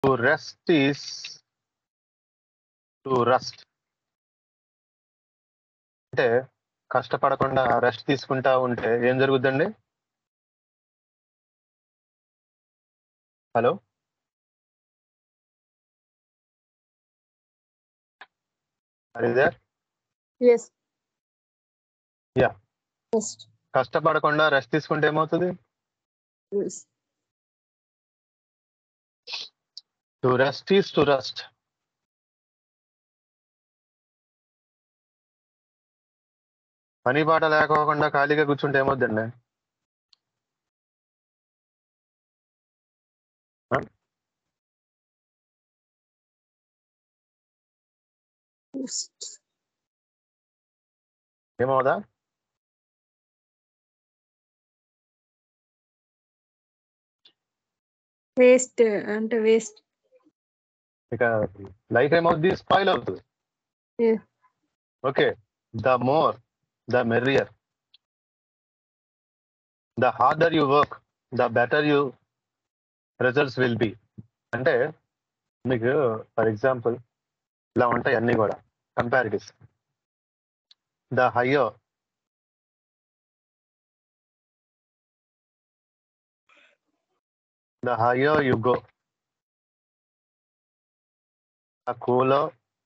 To rest is to rust అంటే కష్టపడకుండా rest తీసుకుంటా ఉంటే ఏం జరుగుద్దండి హలో అదే ఎస్ Yeah. Rest. కష్టపడకుండా రెస్ట్ తీసుకుంటే ఏమవుతుంది Yes. To rest is to rest పని పాట లేకోకుండా ఖాళీగా కూర్చుంటే ఏమవుద్దండి Rest. ఏమవుదా వేస్ట్ అంటే వేస్ట్ ఇక లైఫ్ ఏమవుద్ది స్పాయిల్ అవుతుంది Yeah. Okay the more the merrier the harder you work the better you results will be అంటే మీకు ఫర్ ఎగ్జాంపుల్ ఇలా ఉంటాయి అన్నీ కూడా comparatives the higher the higher you go the cooler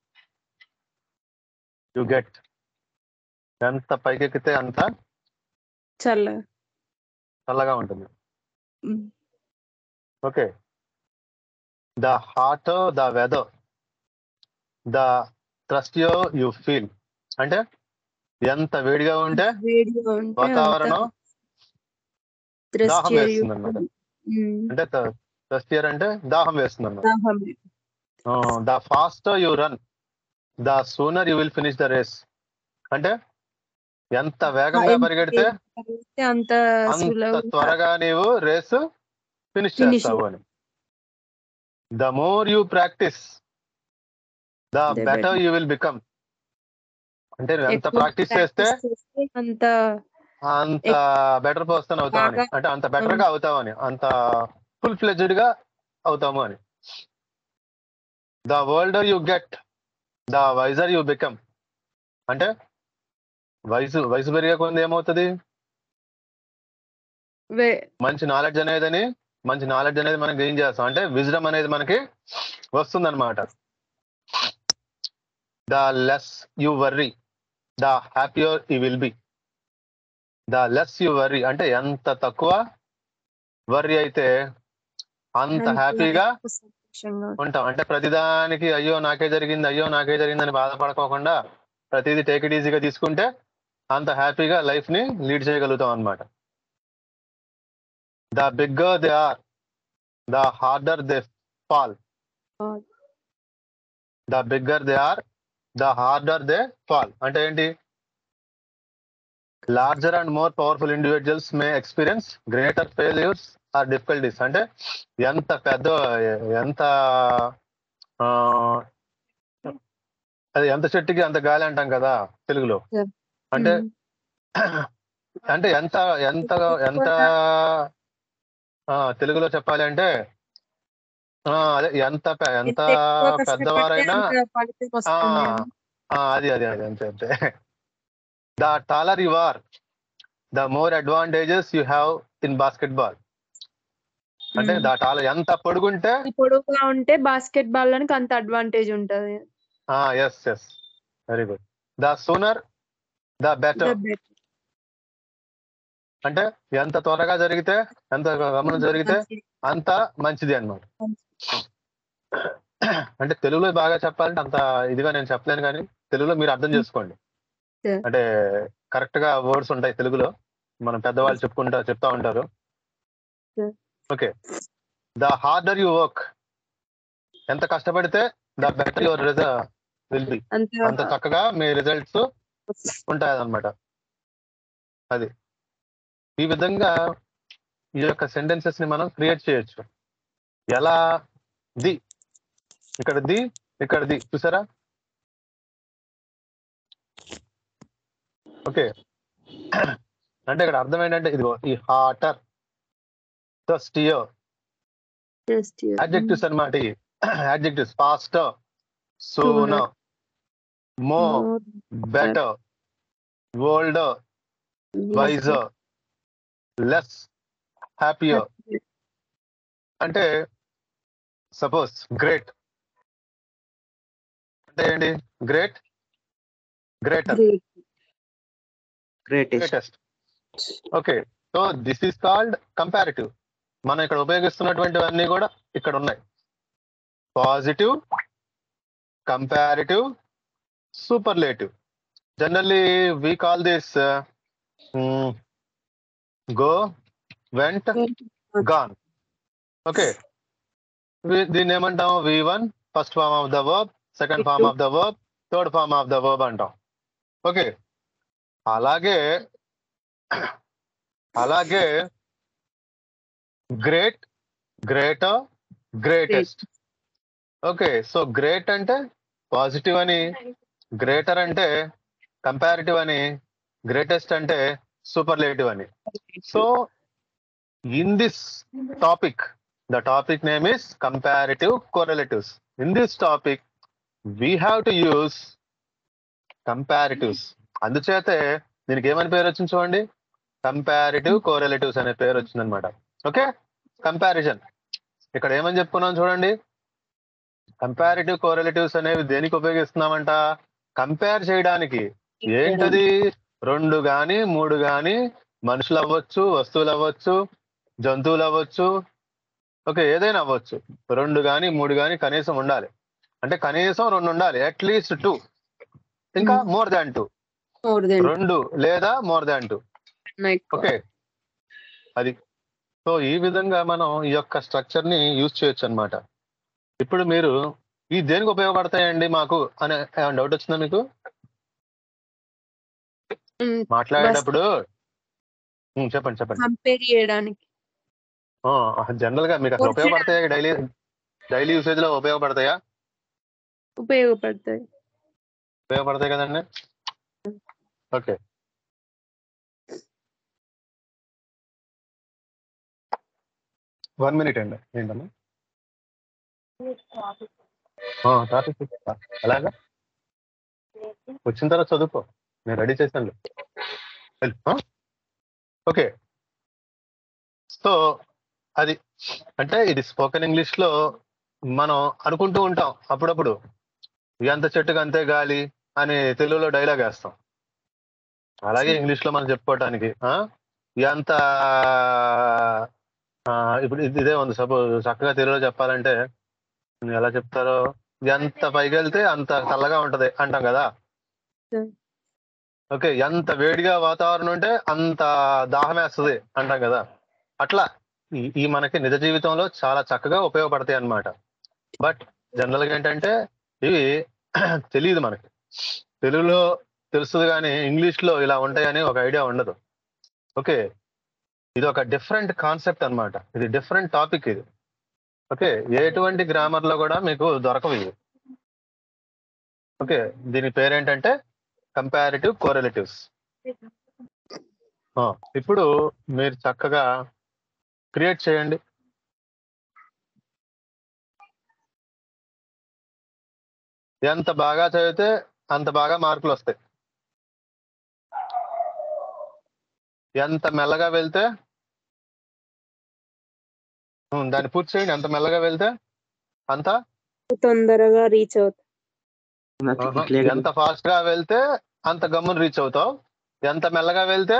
you get ఎంత పైకెక్కితే అంత చల్ల చల్లగా ఉంటుంది Mm. ఓకే ద హార్ట్ ద వెదర్ ద ట్రస్ట్ యో యు ఫీల్ అంటే ఎంత వేడిగా ఉంటే వేడిగా ఉంటే వాతావరణం అంత దాహం త్రస్ట్ వేస్తుంది అన్నమాట అంటే ట్రస్ట్ ఇయర్ అంటే దాహం వేస్తుంది అన్నమాట దాహం the fast you run the sooner you will finish the race అంటే ఎంత వేగంగా పరిగెడితే అయితే అంత అంత సులభంగా త్వరగా నీవు రేసు ఫినిష్ Finish. చేస్తావు అని the more you practise the The better better. You will become అంటే నువ్వు ఎంత ఎక్కువ ప్రాక్టీస్ చేస్తే practice చేస్తే అంత అంత బెటర్ పర్సన్ అవుతామని బాగా- అంటే అంత బెటర్ గా అవుతామని అంత ఫుల్ ఫ్లెజ్డ్ గా అవుతాము అని the older you get the wiser you become అంటే వయసు వయసు పెరిగే కొంది ఏమవుతుంది వే- మంచి నాలెడ్జ్ అనేదని మంచి నాలెడ్జ్ అనేది మనం గెయిన్ చేస్తాం అంటే విజ్డమ్ అనేది మనకి వస్తుంది అనమాట the less you worry the happier you will be the less you worry అంటే ఎంత తక్కువ వర్రీ అయితే అంత అంత హ్యాపీగా సంతోషంగా ఉంటాం అంటే ప్రతిదానికి అయ్యో నాకే జరిగింది అయ్యో నాకే జరిగిందని బాధపడకోకుండా ప్రతిదీ టేక్ ఇట్ ఈజీగా తీసుకుంటే అంత హ్యాపీగా లైఫ్ ని లీడ్ చేయగలుగుతాం అన్నమాట the bigger they are the harder they fall Fall. The bigger they are the harder they fall అంటే ఏంటి larger and more powerful individuals may experience greater failures or difficulties అంటే ఎంత పెద్ద ఎంత ఆ, అది ఎంత చెట్టుకి అంత గాలి అంటాం కదా తెలుగులో Yeah. అంటే Mm. అంటే ఎంత ఎంత ఎంత ఆ, తెలుగులో చెప్పాలి అంటే ఆ, అదే ఎంత పె- ఎంత ఎంత ఎక్కువ కష్టపడితే పెద్దవారైనా అంత ఫలితం ఆ, వస్తుంది అని. ఆ, అది అది అది అంతే అంతే the taller you are the more advantages you have in basketball అంటే Mm. ద టాలర్ ఎంత పొడుగుంటే పొడుగుగా ఉంటే బాస్కెట్ బాల్ లోనికి అంత అడ్వాంటేజ్ ఉంటది yes yes very good the sooner the better The better. అంటే ఎంత త్వరగా జరిగితే ఎంత గమనం జరిగితే మంచిది. అంత మంచిది అన్నమాట మంచిది. అంటే తెలుగులో బాగా చెప్పాలంటే అంత ఇదిగా నేను చెప్పలేను కానీ తెలుగులో మీరు అర్థం చేసుకోండి Yeah. అంటే కరెక్ట్ గా వర్డ్స్ ఉంటాయి తెలుగులో మనం పెద్దవాళ్ళు చెప్పుకుంటా చెప్తా ఉంటారు Yeah. Okay the harder you work ఎంత కష్టపడితే the better your result will be అంత అంత చక్కగా మీ రిజల్ట్స్ ఉంటాయి అన్నమాట అది ఈ విధంగా ఈ యొక్క సెంటెన్సెస్ ని మనం క్రియేట్ చేయొచ్చు ఎలా ది ఇక్కడ ది ఇక్కడ ది చూసారా ఓకే అంటే ఇక్కడ అర్థం ఏంటంటే ఇదిగో ఈ హాటర్ స్టియో just here. అడ్జెక్టివ్స్ అన్నమాట ఇవి adjectives faster sooner Sooner. more More better older wiser less happier అంటే సపోజ్ గ్రేట్ అంటే ఏంటి great greater Great. greatest greatest okay so this is called comparative మనం ఇక్కడ ఉపయోగిస్తున్నటువంటివన్నీ కూడా ఇక్కడ ఉన్నాయి positive comparative superlative generally we call this go went gone okay దీన్ని ఏమంటాం V one first form of the verb second form of the verb third form of the verb అంటాం okay అలాగే అలాగే great greater greatest okay so great అంటే positive అని greater అంటే comparative అని greatest అంటే సూపర్లేటివ్ అని so in this topic the topic name is comparative correlatives in this topic we have to use comparatives అందుచేతే దీనికి ఏమని పేరు వచ్చింది చూడండి కంపారిటివ్ కోరిలేటివ్స్ అనే పేరు వచ్చింది అనమాట ఓకే కంపారిజన్ ఇక్కడ ఏమని చెప్పుకున్నాం చూడండి కంపారిటివ్ కోరిలేటివ్స్ అనేవి దేనికి ఉపయోగిస్తున్నామంట కంపేర్ చేయడానికి ఏంటది రెండు గాని మూడు గాని మనుషులు అవ్వచ్చు వస్తువులు అవ్వచ్చు జంతువులు అవ్వచ్చు ఓకే ఏదైనా అవ్వచ్చు రెండు గాని మూడు గాని కనీసం ఉండాలి అంటే కనీసం రెండు ఉండాలి అట్లీస్ట్ టూ ఇంకా Hmm. More than two More than రెండు లేదా more than two like okay అది సో ఈ విధంగా మనం ఈ యొక్క స్ట్రక్చర్ ని యూజ్ చేయొచ్చు అనమాట ఇప్పుడు మీరు ఈ దేనికి ఉపయోగపడతాయండి మాకు అనే ఏమైనా డౌట్ వచ్చిందా మీకు mm, మాట్లాడేటప్పుడు ఉమ్, చెప్పండి చెప్పండి కంపేర్ చేయడానికి జనరల్ గా మీకు అసలు ఉపయోగపడతాయా డైలీ డైలీ యూసేజ్ లో ఉపయోగపడతాయా ఉపయోగపడతాయి ఉపయోగపడతాయి కదండి ఓకే వన్ మినిట్ అండి ఏంటమ్మా టాపిక్ అలాగా వచ్చిన తర్వాత చదువుకో నేను రెడీ చేశాను ఓకే సో అది అంటే ఇది స్పోకెన్ ఇంగ్లీష్ లో మనం అనుకుంటూ ఉంటాం అప్పుడప్పుడు ఎంత చెట్టుకు అంతే గాలి అని తెలుగులో డైలాగ్ వేస్తాం అలాగే ఇంగ్లీష్ లో మనం చెప్పుకోవటానికి ఆ, ఎంత ఆ, ఇప్పుడు ఇది- ఇదే ఉంది సపోజ్ చక్కగా తెలుగులో చెప్పాలంటే ఎలా చెప్తారో ఎంత పైకి వెళ్తే అంత చల్లగా ఉంటది అంటాం కదా Hmm. ఓకే ఎంత వేడిగా వాతావరణం ఉంటే అంత దాహం వేస్తుంది అంటాం కదా అట్లా ఈ- ఈ మనకి నిజ జీవితంలో చాలా చక్కగా ఉపయోగపడతాయి అన్నమాట బట్ జనరల్ గా ఏంటంటే ఇవి తెలియదు మనకి తెలుగులో తెలుస్తుంది కానీ ఇంగ్లీష్ లో ఇలా ఉంటాయని ఒక ఐడియా ఉండదు ఓకే ఇది ఒక డిఫరెంట్ కాన్సెప్ట్ అన్నమాట ఇది డిఫరెంట్ టాపిక్ ఇది ఓకే ఎటువంటి గ్రామర్ లో కూడా మీకు దొరకవు ఇవి ఓకే దీని పేరేంటంటే కంపారిటివ్ కోరిలేటివ్స్ ఇప్పుడు మీరు చక్కగా క్రియేట్ చేయండి ఎంత బాగా చదివితే అంత బాగా మార్కులు వస్తాయి ఎంత మెల్లగా వెళ్తే ఉమ్, దాన్ని పూర్తి చేయండి ఎంత మెల్లగా వెళ్తే అంత తొందరగా రీచ్ అవుతాయి ఆహా. లేట్ ఎంత ఫాస్ట్ గా వెళ్తే అంత గమ్మున రీచ్ అవుతావు ఎంత మెల్లగా వెళ్తే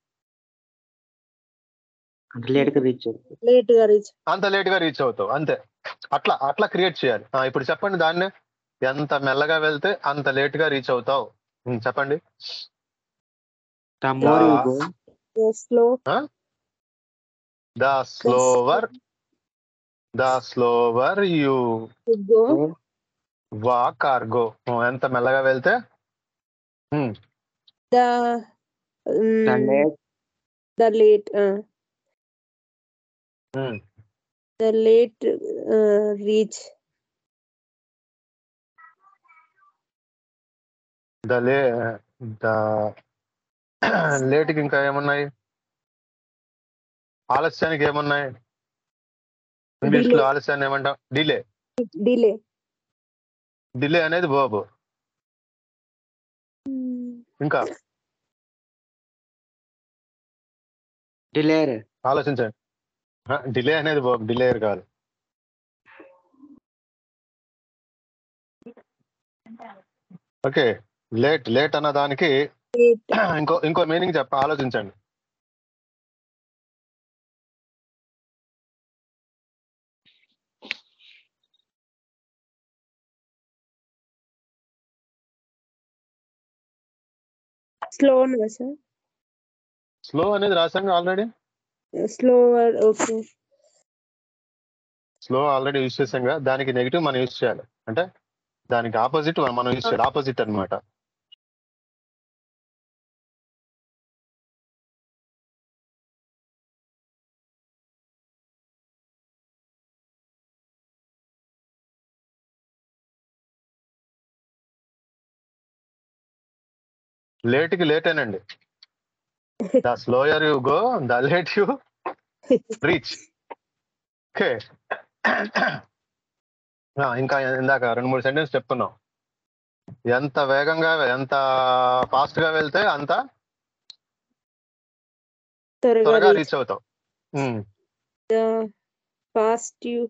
లేట్ గా రీచ్ లేట్ గా రీచ్ అంత లేట్ గా రీచ్ అవుతావు అంతే అట్లా అట్లా క్రియేట్ చేయాలి ఆ, ఇప్పుడు చెప్పండి దాన్ని ఎంత మెల్లగా వెళ్తే అంత లేట్ గా రీచ్ అవుతావు ఉమ్, చెప్పండి the more you Ah. Go slow the slower the slower you go walk or go ఎంత మెల్లగా వెళ్తే um, the the late the late um, the late reach the లే ద లేట్కి ఇంకా ఏమున్నాయి ఆలస్యానికి ఏమున్నాయి ఇంగ్లీష్ లో ఆలస్యాన్ని ఏమంటాం డిలే డిలే డిలే అనేది వర్బ్ ఇంకా డిలేర్ ఆలోచించండి డిలే అనేది వర్బ్ డిలేయర్ కాదు ఓకే లేట్ లేట్ అన్న దానికి ఇంకో ఇంకో మీనింగ్ చెప్ప ఆలోచించండి స్లోనా సార్ స్లో అనేది రాసాం already slower okay slow already use చేసాం కదా దానికి నెగిటివ్ మనం యూజ్ చేయాలి అంటే దానికి ఆపోజిట్ మనం యూజ్ చేయాలి ఆపోజిట్ అన్నమాట లేట్ కి లేట్ ఏనండి the slower you go the late you reach okay ఇంకా ఇందాక రెండు మూడు సెంటెన్స్ చెప్పుకున్నాం ఎంత వేగంగా ఎంత ఫాస్ట్ గా వెళ్తే అంత త్వరగా త్వరగా రీచ్ అవుతాం ఉమ్. Fast you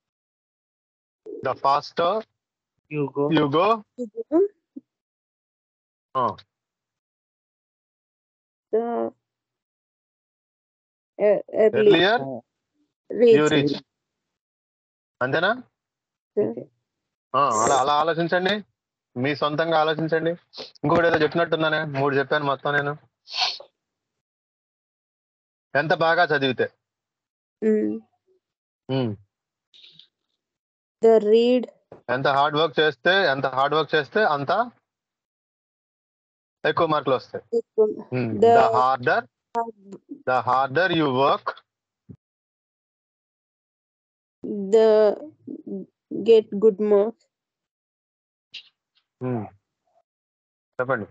the fast you go you go early earlier you reach reach అంతేనా ఆ, అలా అలా ఆలోచించండి మీ సొంతంగా ఆలోచించండి ఇంకొకటి ఏదో చెప్పినట్టున్నానే మూడు చెప్పాను మొత్తం నేను ఎంత బాగా చదివితే ఉమ్. ద రీడ్ ఎంత హార్డ్ వర్క్ చేస్తే ఎంత హార్డ్ వర్క్ చేస్తే అంత ఎక్కువ మార్కులు వస్తాయి The- the harder the harder you work the get good marks చెప్పండి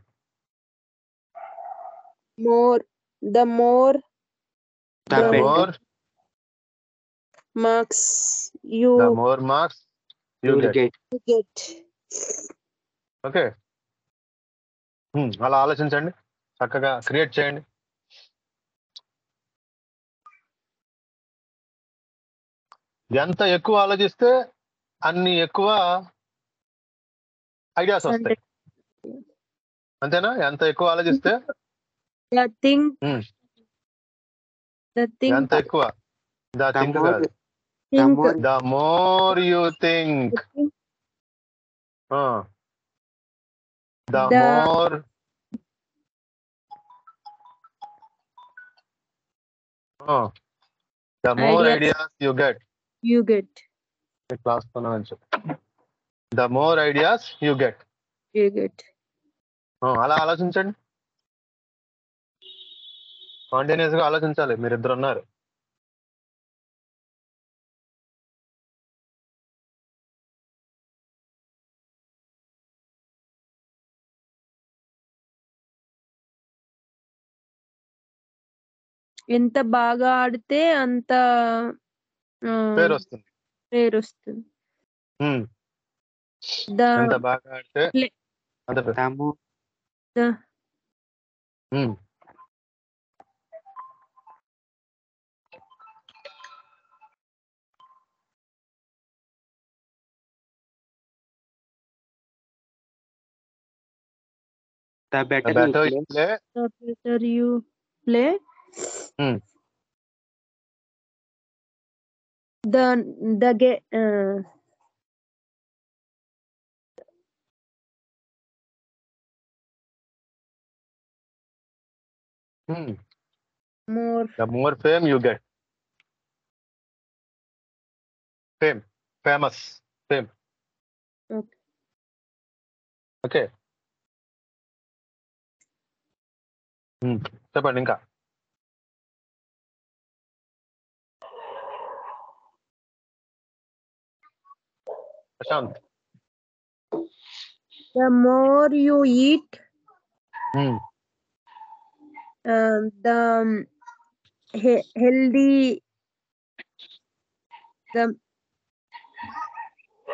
more the more the The the better more marks you the more marks you you get get get okay అలా ఆలోచించండి చక్కగా create చేయండి ఎంత ఎక్కువ ఆలోచిస్తే అన్ని ఎక్కువ ఐడియాస్ వస్తాయి అంతేనా ఎంత ఎక్కువ ఆలోచిస్తే the think Hmm. The think ఎంత ఎక్కువ ద ద థింక్ మోర్ కాదు the think more the more you think the The- more the more Ideas. Ideas you get you get class the more ideas you get you get అలా ఆలోచించండి continuous గా ఆలోచించాలి మీరిద్దరు ఉన్నారు ఎంత బాగా ఆడితే అంత ఆ, పేరు వస్తుంది పేరు వస్తుంది ఉమ్, ద ఎంత బాగా ఆడితే Play. అంత పేరు the more the um. The The better you better play you play, the better you play Hmm. the the ge- uh, hmm, more the more fame you get. Fame, famous, fame. Okay. Okay um, చెప్పండి ఇంకా Prashanth the more you eat um, uh, the um, he- healthy the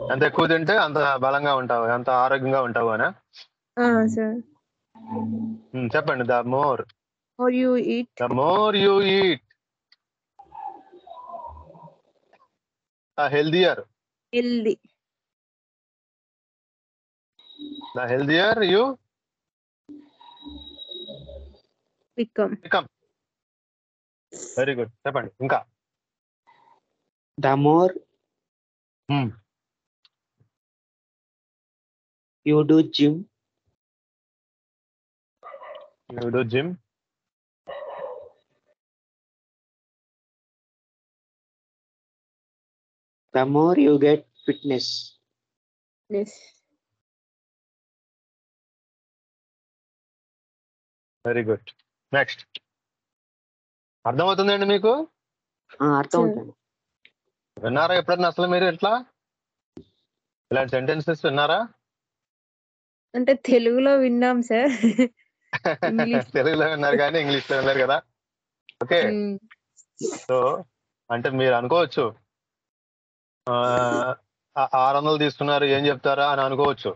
ఎంత ఎక్కువ తింటే అంత బలంగా ఉంటావు అంత ఆరోగ్యంగా ఉంటావు అనా సార్ ఉమ్, చెప్పండి the more or you eat the more you eat the healthier healthy the healthier you become become very good చెప్పండి ఇంకా The more Hmm. you do gym, you do gym the more you get fitness. Yes very good next అర్థమవుతుందండి మీకు ఆ, అర్థం అవుతుంది విన్నారా ఎప్పుడన్నా అసలు మీరు ఎట్లా ఇలాంటి సెంటెన్సెస్ విన్నారా అంటే తెలుగులో విన్నాం సార్ English. తెలుగులో విన్నారు కానీ ఇంగ్లీష్ లో విన్నారు కదా ఓకే సో అంటే మీరు అనుకోవచ్చు ఆ, ఆ- ఆరు వందలు తీసుకున్నారు ఏం చెప్తారా అని అనుకోవచ్చు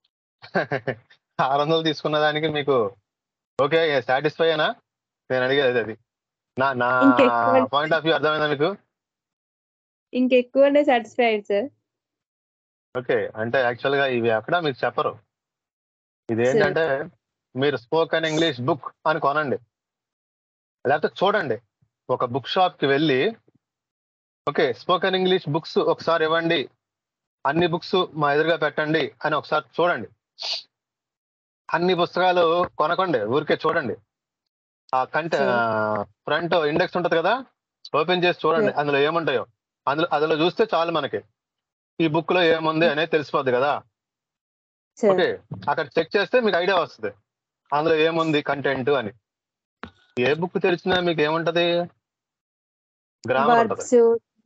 ఆరు వందలు తీసుకున్న దానికి మీకు ఓకే సాటిస్ఫై అయినా నేను అడిగేది అది నా నా ఇంకెక్కువ- పాయింట్ ఆఫ్ వ్యూ అర్థమైందా మీకు ఇంకెక్కువనే సాటిస్ఫైడ్ సార్ ఓకే అంటే యాక్చువల్ గా ఇవి అక్కడ మీకు చెప్పరు ఇది ఏంటంటే మీరు స్పోకెన్ ఇంగ్లీష్ బుక్ అని కొనండి లేకపోతే చూడండి ఒక బుక్ షాప్ కి వెళ్ళి ఓకే స్పోకెన్ ఇంగ్లీష్ బుక్స్ ఒకసారి ఇవ్వండి అన్ని బుక్స్ మా ఎదురుగా పెట్టండి అని ఒకసారి చూడండి అన్ని పుస్తకాలు కొనకండి ఊరికే చూడండి ఆ కంటే Sure. ఫ్రంట్ ఇండెక్స్ ఉంటది కదా ఓపెన్ చేసి చూడండి అందులో ఏముంటాయో అందులో అందులో చూస్తే చాలు మనకి ఈ బుక్ లో ఏముంది అనేది తెలిసిపోద్ది కదా సార్ ఓకే అక్కడ చెక్ చేస్తే మీకు ఐడియా వస్తుంది అందులో ఏముంది కంటెంట్ అని ఏ బుక్ తెరిచినా మీకు ఏముంటది గ్రామర్ ఉంటది verbs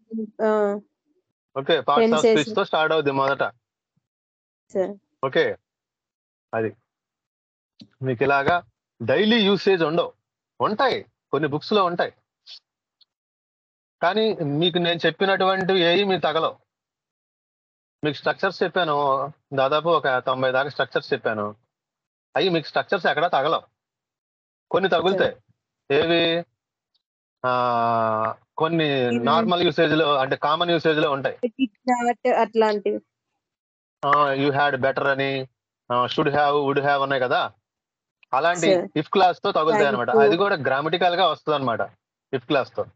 okay parts of Tenses. Speech తో స్టార్ట్ అవుద్ది మొదట సార్ ఓకే అది మీకు ఇలాగా డైలీ యూసేజ్ ఉండవు ఉంటాయి కొన్ని బుక్స్ లో ఉంటాయి కానీ మీకు నేను చెప్పినటువంటి ఏవి మీకు తగలవు మీకు స్ట్రక్చర్స్ చెప్పాను దాదాపు ఒక తొంభై దాకా స్ట్రక్చర్స్ చెప్పాను అవి మీకు స్ట్రక్చర్స్ ఎక్కడా తగలవు కొన్ని తగులుతాయి ఏవి ఆ కొన్ని Hmm. నార్మల్ యూసేజ్ లో అంటే కామన్ యూసేజ్ లో ఉంటాయి నాట్ అట్లాంటివి యూ హ్యాడ్ బెటర్ అని షుడ్ హ్యావ్ వుడ్ హ్యావ్ ఉన్నాయి కదా అలాంటి Sure. ఇఫ్ క్లాస్ తో తగులుతాయి Thank అనమాట you. అది కూడా గ్రామటికల్ గా వస్తుంది అనమాట ఇఫ్ క్లాస్ తో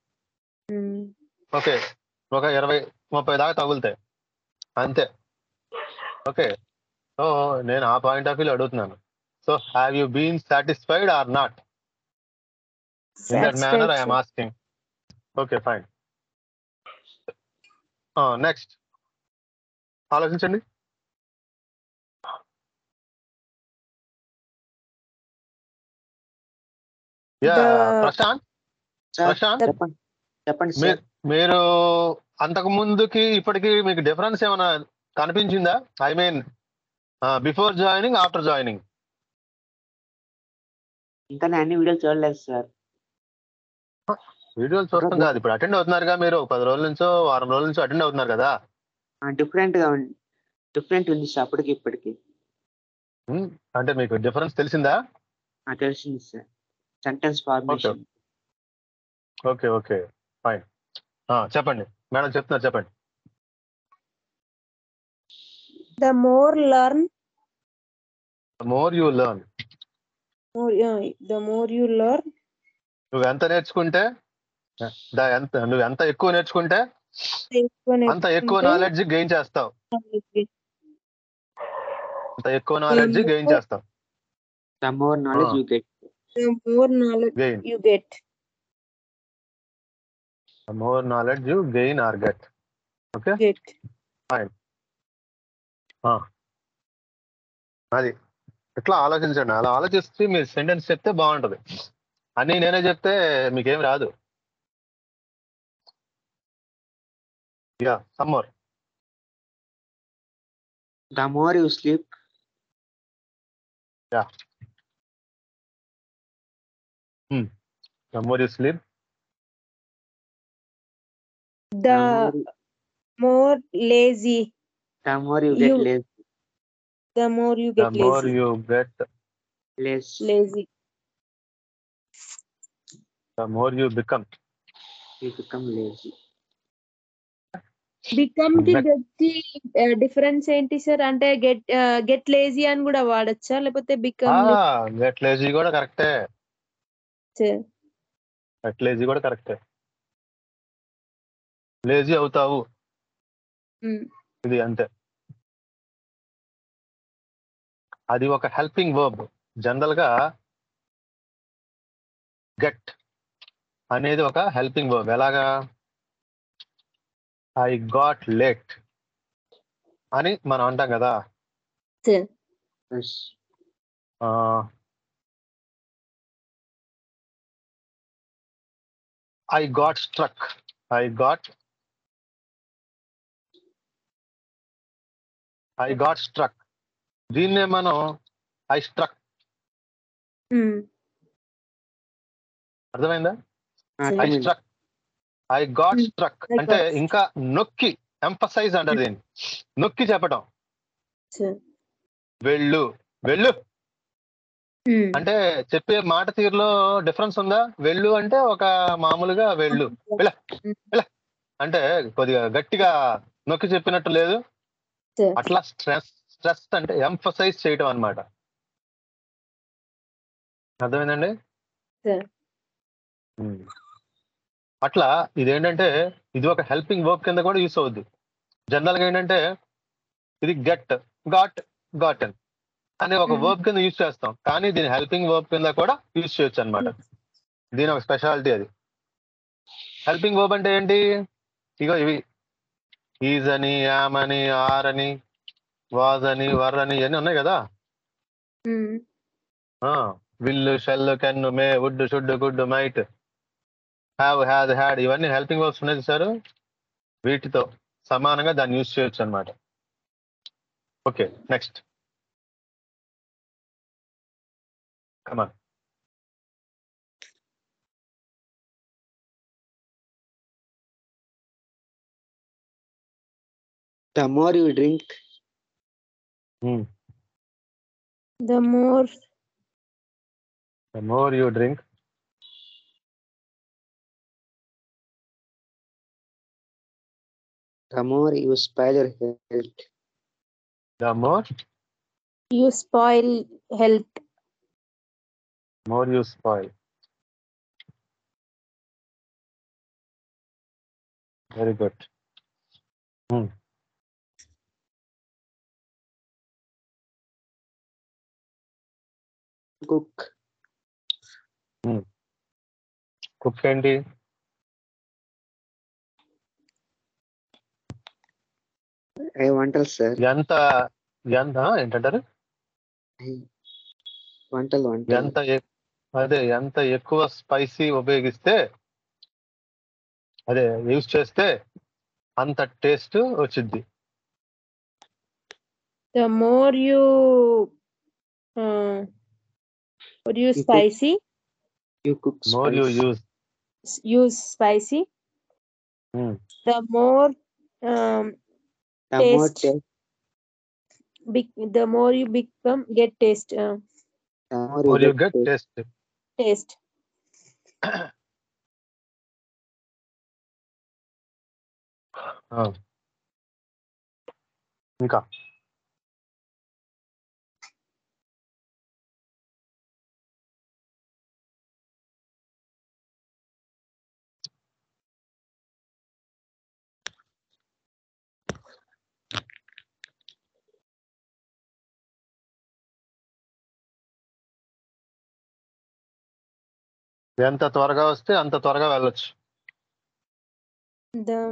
ఓకే ఒక ఇరవై ముప్పై దాకా తగులుతాయి అంతే ఓకే సో నేను ఆ పాయింట్ ఆఫ్ వ్యూ అడుగుతున్నాను so have you been satisfied or not in that manner I'm asking okay fine next ఆలోచించండి yeah The- Prashant sir Prashant చెప్పండి చెప్పండి మీరు సార్ మీరు అంతకు ముందుకి ఇప్పటికి మీకు డిఫరెన్స్ ఏమైనా కనిపించిందా I mean before joining after joining ఇంకా నేను అన్ని వీడియోలు చూడలేదు సార్ వీడియోలు చూస్తాం కాదు ఇప్పుడు అటెండ్ అవుతున్నారుగా మీరు ఒక పది రోజుల నుంచో వారం రోజుల నుంచో అటెండ్ అవుతున్నారు కదా డిఫరెంట్ గా ఉంది డిఫరెంట్ ఉంది సార్ అప్పటికి ఇప్పటికి Hmm, అంటే మీకు డిఫరెన్స్ తెలిసిందా నాకు తెలిసింది sir sentence formation okay okay fine చెప్పండి మేడం చెప్తున్నారు చెప్పండి the more learn more you learn the more you learn నువ్వు ఎంత నేర్చుకుంటే దా- ఎంత నువ్వు ఎంత ఎక్కువ నేర్చుకుంటే అంత ఎక్కువ నాలెడ్జ్ గెయిన్ చేస్తావు అంత ఎక్కువ నాలెడ్జ్ గెయిన్ చేస్తావు the more knowledge Ah. You get more knowledge gain you get more knowledge you gain or get okay get అది ఇట్లా ఆలోచించండి అలా ఆలోచిస్తే మీరు సెంటెన్స్ చెప్తే బాగుంటది అని నేనే చెప్తే మీకేం రాదు యా summer the more you sleep summer you sleep the more lazy The more you get You- less, The more you the get more lazy. You get less. Lazy. The more you become You become lazy. Become కి But- get కి difference ఏంటి sir అంటే get get lazy అని కూడా వాడచ్చా లేకపోతే become get lazy కూడా కరెక్టే గెట్ లేజీ కూడా కరెక్టే లేజీ అవుతావు ఇది అంతే అది ఒక హెల్పింగ్ వర్బ్ జనరల్ గా గెట్ అనేది ఒక హెల్పింగ్ వర్బ్ ఎలాగా ఐ గాట్ లేట్ అని మనం అంటాం కదా Yes. I got struck I got I got struck దీన్నే మనం ఐ స్ట్రక్ అర్థమైందా ఐ అర్థమైంది. Struck I got Hmm. Struck I అంటే got ఇంకా నొక్కి ఎంఫసైజ్ అంటారు దీన్ని నొక్కి చెప్పటం వెళ్ళు వెళ్ళు అంటే చెప్పే మాట తీరులో డిఫరెన్స్ ఉందా వెళ్ళు అంటే ఒక మామూలుగా వెళ్ళు అంటే కొద్దిగా గట్టిగా నొక్కి చెప్పినట్టు లేదు అట్లా స్ట్రెస్ స్ట్రెస్ అంటే ఎంఫసైజ్ చేయటం అన్నమాట అర్థమైందండి Sir. ఉమ్. అట్లా ఇదేంటంటే ఇది ఒక హెల్పింగ్ వర్క్ కింద కూడా యూస్ అవుద్ది జనరల్ గా ఏంటంటే ఇది గెట్ గాట్ గాటన్ అనే ఒక Mhm. వర్బ్ కింద యూస్ చేస్తాం కానీ దీని హెల్పింగ్ వర్బ్ కింద కూడా యూస్ చేయొచ్చు అనమాట దీని ఒక స్పెషాలిటీ అది హెల్పింగ్ వర్బ్ అంటే ఏంటి ఇగో ఇవి ఈజ్ అని యామ్ అని ఆర్ అని వాజ్ అని వర్ అని ఇవన్నీ ఉన్నాయి కదా will shall can may would should could might have had had ఇవన్నీ హెల్పింగ్ వర్బ్స్ ఉన్నాయి సార్ వీటితో సమానంగా దాన్ని యూజ్ చేయొచ్చు అనమాట okay next comma The more you drink, the more the more you drink the more you spoil your health. The more you spoil health more you spoil very good Cook. Cook ఏంటి I వంటలు sir ఎంత ఎంత ఏంటంటారు వంటలు వంటలు ఎంత ఎ- అదే ఎంత ఎక్కువ స్పైసీ ఉపయోగిస్తే అదే యూజ్ చేస్తే అంత టేస్ట్ వచ్చింది the more you you cook- spicy you cook more you spice. Use use spicy Hmm. The more the more taste. taste, the more you become get taste the more more you you get get taste. Taste taste ఇంకా ఎంత త్వరగా వస్తే అంత త్వరగా వెళ్ళొచ్చు the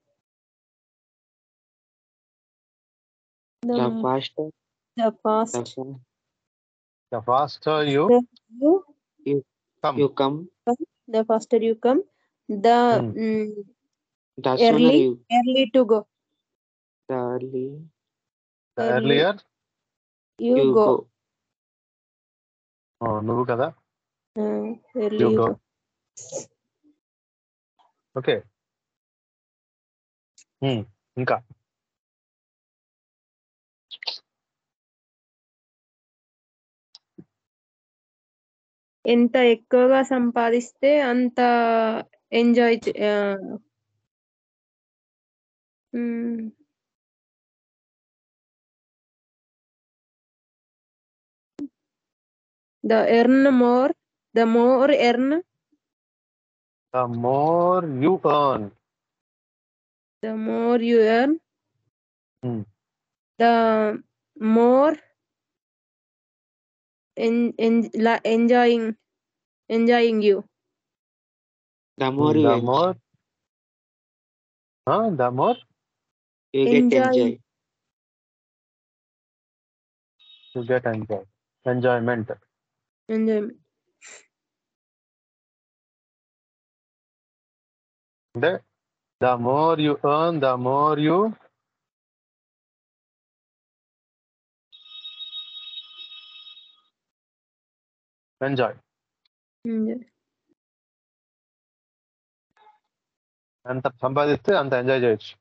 The the faster, the the fast fa- the fast you you come you come, the faster you come the Hmm. mm, the sooner Early? you, early to go the early early earlier you, you go, go. నువ్వు కదా Uh, early You you go. go. Okay ఇంకా ఎంత ఎక్కువగా సంపాదిస్తే అంత enjoy the earn more the more earn the more you earn the more you earn, Hmm. the more en, en, la, enjoying enjoying you. The more you the enjoy, more the more you get enjoy. enjoy. You get enjoy enjoyment Enjoyment. అంటే the more you earn the more you enjoy Enjoy. ఎంత సంపాదిస్తే అంత enjoy చేయొచ్చు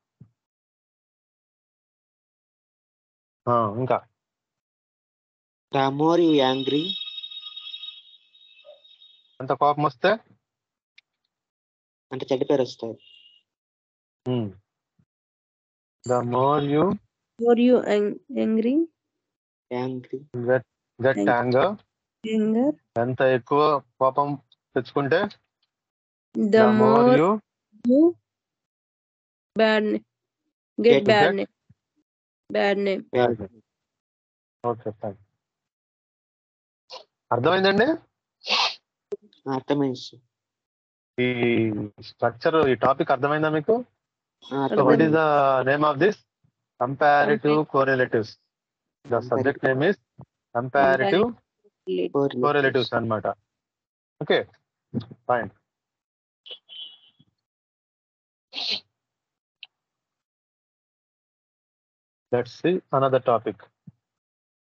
ఆ, ఇంకా The more you angry, ఎంత కోపం వస్తే అంత చెడ్డ పేరు వస్తుంది the more you More you ang- angry, angry get get Thank- anger anger, ఎంత ఎక్కువ కోపం తెచ్చుకుంటే the the more more you you bad name. Get Get- bad get- name. Bad name. Okay fine అర్థమైందండి అర్థమైంది సార్ ఈ structure ఈ topic అర్థమైందా మీకు ఆ, సో వాట్ ఈస్ అర్థమైంది the name of this comparative correlatives the subject name is comparative Relate. Correlatives అన్నమాట okay fine let's see another topic